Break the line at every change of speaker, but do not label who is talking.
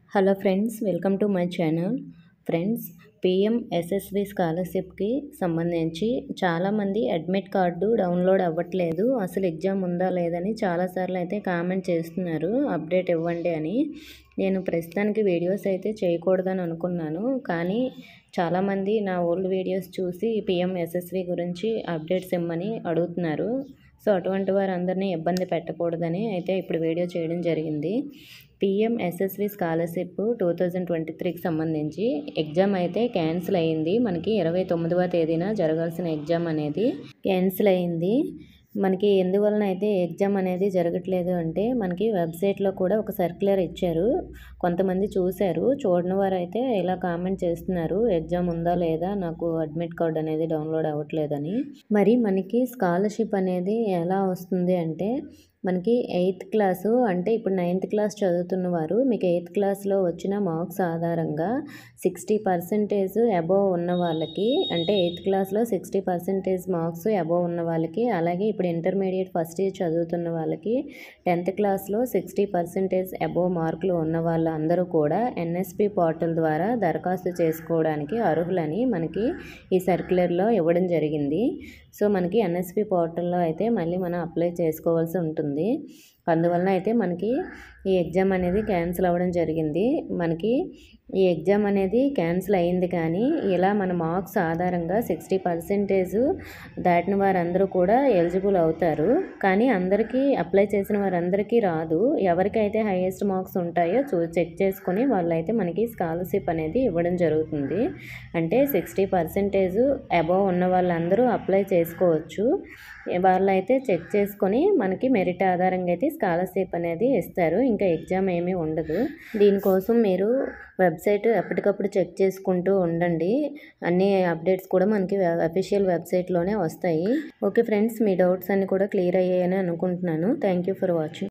hello friends welcome to my channel friends PM SSV స్కాలర్షిప్కి సంబంధించి చాలామంది అడ్మిట్ కార్డు డౌన్లోడ్ అవ్వట్లేదు అసలు ఎగ్జామ్ ఉందా లేదని చాలాసార్లు అయితే కామెంట్ చేస్తున్నారు అప్డేట్ ఇవ్వండి అని నేను ప్రస్తుతానికి వీడియోస్ అయితే చేయకూడదని అనుకున్నాను కానీ చాలామంది నా ఓల్డ్ వీడియోస్ చూసి పిఎం ఎస్ఎస్వి గురించి అప్డేట్స్ ఇమ్మని అడుగుతున్నారు సో అటువంటి వారందరినీ ఇబ్బంది పెట్టకూడదని అయితే ఇప్పుడు వీడియో చేయడం జరిగింది PM SSV scholarship two thousand twenty త్రీకి సంబంధించి ఎగ్జామ్ అయితే క్యాన్సిల్ అయ్యింది మనకి ఇరవై తొమ్మిదవ తేదీన జరగాల్సిన ఎగ్జామ్ అనేది క్యాన్సిల్ అయ్యింది మనకి ఎందువలన అయితే ఎగ్జామ్ అనేది జరగట్లేదు అంటే మనకి వెబ్సైట్లో కూడా ఒక సర్క్యులర్ ఇచ్చారు కొంతమంది చూశారు చూడని వారు అయితే ఇలా కామెంట్ చేస్తున్నారు ఎగ్జామ్ ఉందా లేదా నాకు అడ్మిట్ కార్డ్ అనేది డౌన్లోడ్ అవ్వట్లేదని మరి మనకి స్కాలర్షిప్ అనేది ఎలా వస్తుంది అంటే మనకి ఎయిత్ క్లాసు అంటే ఇప్పుడు నైన్త్ క్లాస్ చదువుతున్న వారు మీకు ఎయిత్ క్లాస్లో వచ్చిన మార్క్స్ ఆధారంగా సిక్స్టీ పర్సెంటేజ్ అబోవ్ ఉన్న వాళ్ళకి అంటే ఎయిత్ క్లాస్లో సిక్స్టీ పర్సెంటేజ్ మార్క్స్ అబోవ్ ఉన్న వాళ్ళకి అలాగే ఇప్పుడు ఇంటర్మీడియట్ ఫస్ట్ ఇయర్ చదువుతున్న వాళ్ళకి టెన్త్ క్లాస్లో సిక్స్టీ పర్సెంటేజ్ అబోవ్ మార్కులు ఉన్న వాళ్ళందరూ కూడా ఎన్ఎస్పి పోర్టల్ ద్వారా దరఖాస్తు చేసుకోవడానికి అర్హులని మనకి ఈ సర్క్యులర్లో ఇవ్వడం జరిగింది సో మనకి ఎన్ఎస్పి పోర్టల్లో అయితే మళ్ళీ మనం అప్లై చేసుకోవాల్సి ఉంటుంది అందువలన అయితే మనకి ఈ ఎగ్జామ్ అనేది క్యాన్సిల్ అవ్వడం జరిగింది మనకి ఈ ఎగ్జామ్ అనేది క్యాన్సిల్ అయింది కానీ ఇలా మన మార్క్స్ ఆధారంగా సిక్స్టీ పర్సెంటేజ్ దాటిన వారందరూ కూడా ఎలిజిబుల్ అవుతారు కానీ అందరికీ అప్లై చేసిన వారందరికీ రాదు ఎవరికైతే హైయెస్ట్ మార్క్స్ ఉంటాయో చూ చెక్ చేసుకొని వాళ్ళైతే మనకి స్కాలర్షిప్ అనేది ఇవ్వడం జరుగుతుంది అంటే సిక్స్టీ పర్సెంటేజ్ అబవ్ ఉన్న వాళ్ళందరూ అప్లై చేసుకోవచ్చు వాళ్ళైతే చెక్ చేసుకొని మనకి మెరిట్ ఆధారంగా అయితే స్కాలర్షిప్ అనేది ఇస్తారు ఇంకా ఎగ్జామ్ ఏమీ ఉండదు దీనికోసం మీరు వెబ్సైట్ ఎప్పటికప్పుడు చెక్ చేసుకుంటూ ఉండండి అన్ని అప్డేట్స్ కూడా మనకి అఫీషియల్ వెబ్సైట్లోనే వస్తాయి ఓకే ఫ్రెండ్స్ మీ డౌట్స్ అన్ని కూడా క్లియర్ అయ్యాయని అనుకుంటున్నాను థ్యాంక్ యూ ఫర్ వాచింగ్